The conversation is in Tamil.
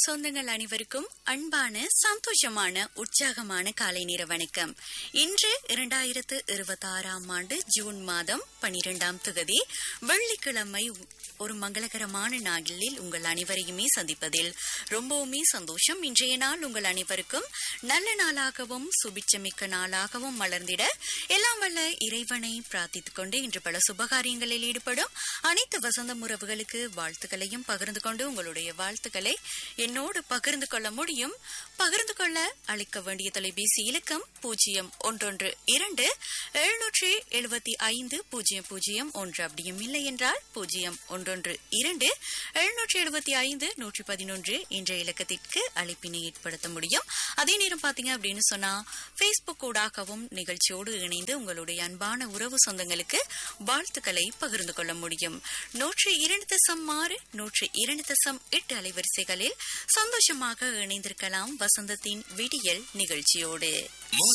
சொந்தங்கள் அனைவருக்கும் அன்பான சந்தோஷமான உற்சாகமான காலை நேர வணக்கம் இன்று இரண்டாயிரத்து இருபத்தி ஆறாம் ஆண்டு ஜூன் மாதம் பனிரெண்டாம் தேதி வெள்ளிக்கிழமை ஒரு மங்களகரமான நாளில் உங்கள் அனைவரையுமே சந்திப்பதில் ரொம்பவுமே சந்தோஷம் இன்றைய நாள் உங்கள் அனைவருக்கும் நல்ல நாளாகவும் சுபிச்சமிக்க நாளாகவும் மலர்ந்திட எல்லாம் வல்ல இறைவனை பிரார்த்தித்துக் கொண்டு இன்று பல சுபகாரியங்களில் ஈடுபடும் அனைத்து வசந்த உறவுகளுக்கு வாழ்த்துக்களையும் பகிர்ந்து கொண்டு உங்களுடைய வாழ்த்துக்களை என்னோடு பகிர்ந்து கொள்ள முடியும் பகிர்ந்து கொள்ள அளிக்க வேண்டிய தொலைபேசி இலக்கம் பூஜ்ஜியம் ஒன்றொன்று இரண்டு எழுநூற்றி எழுபத்தி ஐந்து பூஜ்ஜியம் பூஜ்ஜியம் ஒன்று அப்படியும் இல்லை என்றால் பூஜ்ஜியம் ஒன்றொன்று இரண்டு எழுநூற்றி எழுபத்தி ஐந்து நூற்றி பதினொன்று என்ற இலக்கத்திற்கு அழைப்பினை ஏற்படுத்த முடியும் அதே நேரம் பாத்தீங்க அப்படின்னு சொன்னா பேஸ்புக் ஊடாகவும் நிகழ்ச்சியோடு இணைந்து உங்களுடைய அன்பான உறவு சொந்தங்களுக்கு வாழ்த்துக்களை பகிர்ந்து கொள்ள முடியும் நூற்றி இரண்டு தசம் ஆறு நூற்றி இரண்டு தசம் எட்டு அலைவரிசைகளில் சந்தோஷமாக இணைந்திருக்கலாம் வசந்தத்தின் விடியல் நிகழ்ச்சியோடு